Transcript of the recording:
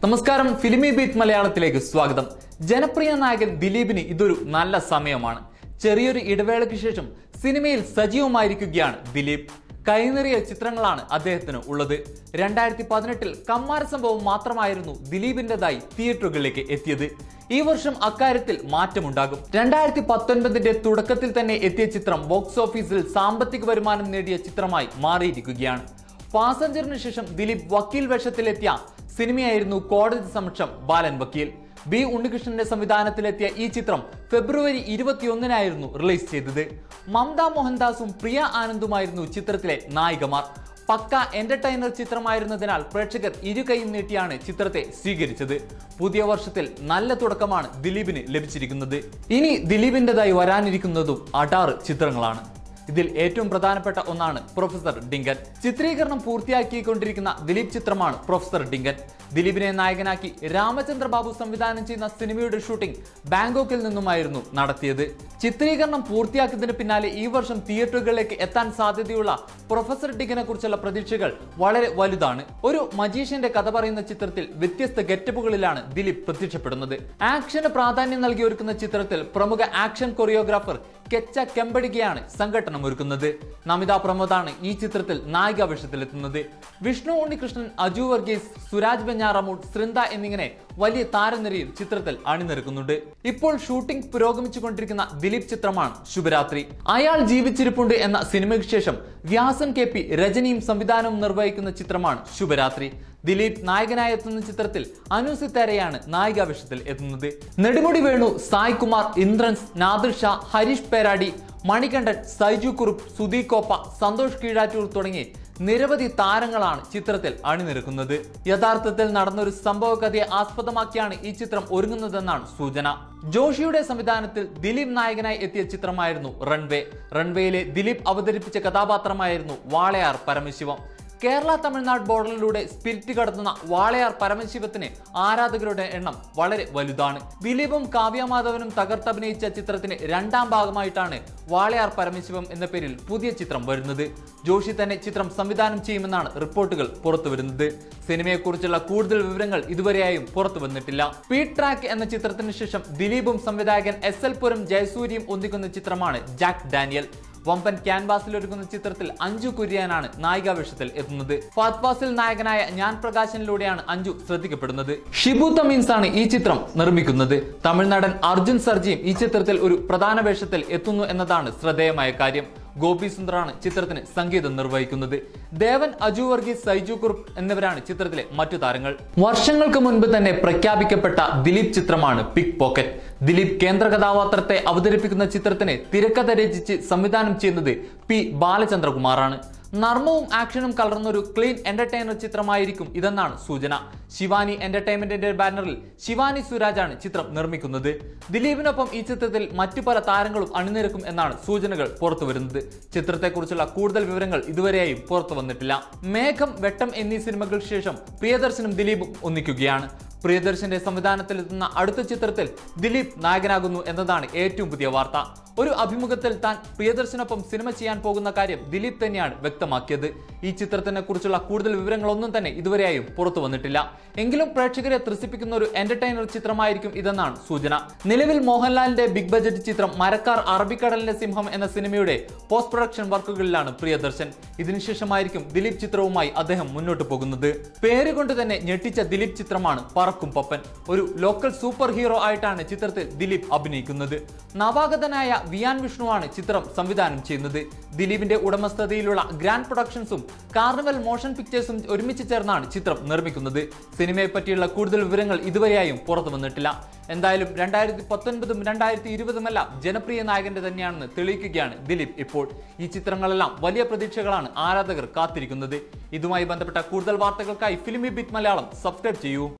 നമസ്കാരം ഫിലിമി ബീറ്റ് മലയാളത്തിലേക്ക് സ്വാഗതം ജനപ്രിയ നായകൻ ദിലീപിന് ഇതൊരു നല്ല സമയമാണ് ചെറിയൊരു ഇടവേളയ്ക്ക് ശേഷം സിനിമയിൽ സജീവമായിരിക്കുകയാണ് ദിലീപ് കൈനിറിയ ചിത്രങ്ങളാണ് അദ്ദേഹത്തിന് ഉള്ളത് രണ്ടായിരത്തി പതിനെട്ടിൽ കമ്മാര സംഭവം മാത്രമായിരുന്നു ദിലീപിൻ്റെതായി തിയേറ്ററുകളിലേക്ക് എത്തിയത് ഈ വർഷം അക്കാര്യത്തിൽ മാറ്റമുണ്ടാകും രണ്ടായിരത്തി പത്തൊൻപതിന്റെ തുടക്കത്തിൽ തന്നെ എത്തിയ ചിത്രം ബോക്സ് ഓഫീസിൽ സാമ്പത്തിക വരുമാനം നേടിയ ചിത്രമായി മാറിയിരിക്കുകയാണ് പാസഞ്ചറിന് ശേഷം ദിലീപ് വക്കീൽ വേഷത്തിലെത്തിയ സിനിമയായിരുന്നു കോടതി സമക്ഷം ബാലൻ വക്കീൽ ബി ഉണ്ണികൃഷ്ണന്റെ സംവിധാനത്തിലെത്തിയ ഈ ചിത്രം ഫെബ്രുവരി ഇരുപത്തിയൊന്നിനായിരുന്നു റിലീസ് ചെയ്തത് മമത മോഹൻദാസും പ്രിയ ആനന്ദുമായിരുന്നു ചിത്രത്തിലെ നായികമാർ പക്ക എന്റർടൈനർ ചിത്രമായിരുന്നതിനാൽ പ്രേക്ഷകർ ഇരുകൈയും നീട്ടിയാണ് ചിത്രത്തെ സ്വീകരിച്ചത് പുതിയ വർഷത്തിൽ നല്ല തുടക്കമാണ് ദിലീപിന് ലഭിച്ചിരിക്കുന്നത് ഇനി ദിലീപിൻ്റെതായി വരാനിരിക്കുന്നതും അടാറ് ചിത്രങ്ങളാണ് ഇതിൽ ഏറ്റവും പ്രധാനപ്പെട്ട ഒന്നാണ് പ്രൊഫസർ ഡിങ്കൻ ചിത്രീകരണം പൂർത്തിയാക്കിക്കൊണ്ടിരിക്കുന്ന ദിലീപ് ചിത്രമാണ് പ്രൊഫസർ ഡിങ്കൻ ദിലീപിനെ നായകനാക്കി രാമചന്ദ്ര ബാബു സംവിധാനം ചെയ്യുന്ന സിനിമയുടെ ഷൂട്ടിംഗ് ബാങ്കോക്കിൽ നിന്നുമായിരുന്നു നടത്തിയത് ചിത്രീകരണം പൂർത്തിയാക്കിയതിന് പിന്നാലെ ഈ വർഷം തിയേറ്ററുകളിലേക്ക് എത്താൻ സാധ്യതയുള്ള പ്രൊഫസർ ഡിങ്കനെ കുറിച്ചുള്ള പ്രതീക്ഷകൾ വളരെ വലുതാണ് ഒരു മജീഷ്യന്റെ കഥ പറയുന്ന ചിത്രത്തിൽ വ്യത്യസ്ത ഗെറ്റപ്പുകളിലാണ് ദിലീപ് പ്രത്യക്ഷപ്പെടുന്നത് ആക്ഷന് പ്രാധാന്യം നൽകി ഒരുക്കുന്ന ചിത്രത്തിൽ പ്രമുഖ ആക്ഷൻ കൊറിയോഗ്രാഫർ കെച്ച കെമ്പടികയാണ് സംഘടനം ഒരുക്കുന്നത് നമിത പ്രമോദാണ് ഈ ചിത്രത്തിൽ നായിക വേഷത്തിലെത്തുന്നത് വിഷ്ണു ഉണ്ണികൃഷ്ണൻ അജു വർഗീസ് സുരാജ് ബെഞ്ഞാറമൂഡ് സൃന്ദ എന്നിങ്ങനെ വലിയ താരനിരയും ചിത്രത്തിൽ അണിനിരക്കുന്നുണ്ട് ഇപ്പോൾ ഷൂട്ടിംഗ് പുരോഗമിച്ചുകൊണ്ടിരിക്കുന്ന ദിലീപ് ചിത്രമാണ് ശുഭരാത്രി അയാൾ ജീവിച്ചിരിപ്പുണ്ട് എന്ന സിനിമയ്ക്ക് ശേഷം വ്യാസൻ കെ പി രജനിയും സംവിധാനവും നിർവഹിക്കുന്ന ചിത്രമാണ് ശുഭരാത്രി ദിലീപ് നായകനായി എത്തുന്ന ചിത്രത്തിൽ അനു സിത്താരയാണ് നായികാവേഷത്തിൽ എത്തുന്നത് നെടുമുടി വേണു സായ് കുമാർ ഇന്ദ്രൻസ് നാദിർ ഷാ ഹരീഷ് പേരാടി മണികണ്ഠൻ സൈജു കുറുപ്പ് സുധീ കോപ്പ സന്തോഷ് കീഴാറ്റൂർ തുടങ്ങി നിരവധി താരങ്ങളാണ് ചിത്രത്തിൽ അണിനിരക്കുന്നത് യഥാർത്ഥത്തിൽ നടന്നൊരു സംഭവ കഥയെ ആസ്പദമാക്കിയാണ് ഈ ചിത്രം ഒരുങ്ങുന്നതെന്നാണ് സൂചന ജോഷിയുടെ സംവിധാനത്തിൽ ദിലീപ് നായകനായി എത്തിയ ചിത്രമായിരുന്നു റൺവേ റൺവേയിലെ ദിലീപ് അവതരിപ്പിച്ച കഥാപാത്രമായിരുന്നു വാളയാർ പരമശിവം കേരള തമിഴ്നാട് ബോർഡറിലൂടെ സ്പിരിറ്റ് കടത്തുന്ന വാളയാർ പരമശിവത്തിന് ആരാധകരുടെ എണ്ണം വളരെ വലുതാണ് ദിലീപും കാവ്യമാധവനും തകർത്തഭിനയിച്ച ചിത്രത്തിന് രണ്ടാം ഭാഗമായിട്ടാണ് വാളയാർ പരമശിവം എന്ന പേരിൽ പുതിയ ചിത്രം വരുന്നത് ജോഷി തന്നെ ചിത്രം സംവിധാനം ചെയ്യുമെന്നാണ് റിപ്പോർട്ടുകൾ പുറത്തു വരുന്നത് സിനിമയെക്കുറിച്ചുള്ള കൂടുതൽ വിവരങ്ങൾ ഇതുവരെയായും പുറത്തു വന്നിട്ടില്ല സ്പീഡ് ട്രാക്ക് എന്ന ചിത്രത്തിന് ശേഷം ദിലീപും സംവിധായകൻ എസ് എൽ പുരം ജയസൂര്യയും ഒന്നിക്കുന്ന ചിത്രമാണ് ജാക്ക് ഡാനിയൽ വമ്പൻ ക്യാൻവാസിൽ ഒരുക്കുന്ന ചിത്രത്തിൽ അഞ്ജു കുര്യനാണ് നായികാവേഷത്തിൽ എത്തുന്നത് ഫാത് ഫാസിൽ നായകനായ ഞാൻ പ്രകാശനിലൂടെയാണ് അഞ്ജു ശ്രദ്ധിക്കപ്പെടുന്നത് ഷിബു തമീൻസ് ആണ് ഈ ചിത്രം നിർമ്മിക്കുന്നത് തമിഴ്നാടൻ അർജുൻ സർജിയും ഈ ചിത്രത്തിൽ ഒരു പ്രധാന വേഷത്തിൽ എത്തുന്നു എന്നതാണ് ശ്രദ്ധേയമായ കാര്യം ഗോപി സുന്ദറാണ് ചിത്രത്തിന് സംഗീതം നിർവഹിക്കുന്നത് ദേവൻ അജു വർഗീസ് സൈജു കുറുപ്പ് എന്നിവരാണ് ചിത്രത്തിലെ മറ്റു താരങ്ങൾ വർഷങ്ങൾക്ക് മുൻപ് തന്നെ പ്രഖ്യാപിക്കപ്പെട്ട ദിലീപ് ചിത്രമാണ് പിക് പോക്കറ്റ് ദിലീപ് കേന്ദ്ര കഥാപാത്രത്തെ അവതരിപ്പിക്കുന്ന ചിത്രത്തിന് തിരക്കഥ രചിച്ച് സംവിധാനം ചെയ്യുന്നത് പി ബാലചന്ദ്രകുമാറാണ് നർമ്മവും ആക്ഷനും കലർന്നൊരു ക്ലീൻ എന്റർടൈനർ ചിത്രമായിരിക്കും ഇതെന്നാണ് സൂചന ശിവാനി എന്റർടൈൻമെന്റിന്റെ ബാനറിൽ ശിവാനി സുരാജാണ് ചിത്രം നിർമ്മിക്കുന്നത് ദിലീപിനൊപ്പം ഈ ചിത്രത്തിൽ മറ്റു പല താരങ്ങളും അണിനിരക്കും എന്നാണ് സൂചനകൾ പുറത്തു വരുന്നത് ചിത്രത്തെക്കുറിച്ചുള്ള കൂടുതൽ വിവരങ്ങൾ ഇതുവരെയായും പുറത്തു വന്നിട്ടില്ല മേഘം വെട്ടം എന്നീ സിനിമകൾക്ക് ശേഷം പ്രിയദർശനും ദിലീപും ഒന്നിക്കുകയാണ് പ്രിയദർശന്റെ സംവിധാനത്തിലെത്തുന്ന അടുത്ത ചിത്രത്തിൽ ദിലീപ് നായകനാകുന്നു എന്നതാണ് ഏറ്റവും പുതിയ വാർത്ത ഒരു അഭിമുഖത്തിൽ താൻ പ്രിയദർശനൊപ്പം സിനിമ ചെയ്യാൻ പോകുന്ന കാര്യം ദിലീപ് തന്നെയാണ് വ്യക്തമാക്കിയത് ഈ ചിത്രത്തിനെ കുറിച്ചുള്ള കൂടുതൽ വിവരങ്ങളൊന്നും തന്നെ ഇതുവരെയായും പുറത്തു വന്നിട്ടില്ല എങ്കിലും പ്രേക്ഷകരെ ത്രസിപ്പിക്കുന്ന ഒരു എന്റർടൈനർ ചിത്രമായിരിക്കും ഇതെന്നാണ് സൂചന നിലവിൽ മോഹൻലാലിന്റെ ബിഗ് ബജറ്റ് ചിത്രം മരക്കാർ അറബിക്കടലിന്റെ സിംഹം എന്ന സിനിമയുടെ പോസ്റ്റ് പ്രൊഡക്ഷൻ വർക്കുകളിലാണ് പ്രിയദർശൻ ഇതിനുശേഷമായിരിക്കും ദിലീപ് ചിത്രവുമായി അദ്ദേഹം മുന്നോട്ട് പോകുന്നത് പേരുകൊണ്ട് തന്നെ ഞെട്ടിച്ച ദിലീപ് ചിത്രമാണ് പറക്കും പപ്പൻ ഒരു ലോക്കൽ സൂപ്പർ ഹീറോ ആയിട്ടാണ് ചിത്രത്തിൽ ദിലീപ് അഭിനയിക്കുന്നത് നവാഗതനായ വിയാൻ വിഷ്ണുവാണ് ചിത്രം സംവിധാനം ചെയ്യുന്നത് ദിലീപിന്റെ ഉടമസ്ഥതയിലുള്ള ഗ്രാൻഡ് പ്രൊഡക്ഷൻസും കാർണിവൽ മോഷൻ പിക്ചേഴ്സും ഒരുമിച്ച് ചേർന്നാണ് ചിത്രം നിർമ്മിക്കുന്നത് സിനിമയെ പറ്റിയുള്ള കൂടുതൽ വിവരങ്ങൾ ഇതുവരെയായും പുറത്തു വന്നിട്ടില്ല എന്തായാലും രണ്ടായിരത്തി പത്തൊൻപതും രണ്ടായിരത്തി ഇരുപതുമെല്ലാം ജനപ്രിയ നായകന്റെ തന്നെയാണെന്ന് തെളിയിക്കുകയാണ് ദിലീപ് ഇപ്പോൾ ഈ ചിത്രങ്ങളെല്ലാം വലിയ പ്രതീക്ഷകളാണ് ആരാധകർ കാത്തിരിക്കുന്നത് ഇതുമായി ബന്ധപ്പെട്ട കൂടുതൽ വാർത്തകൾക്കായി ഫിലിമി ബിറ്റ് മലയാളം സബ്സ്ക്രൈബ് ചെയ്യൂ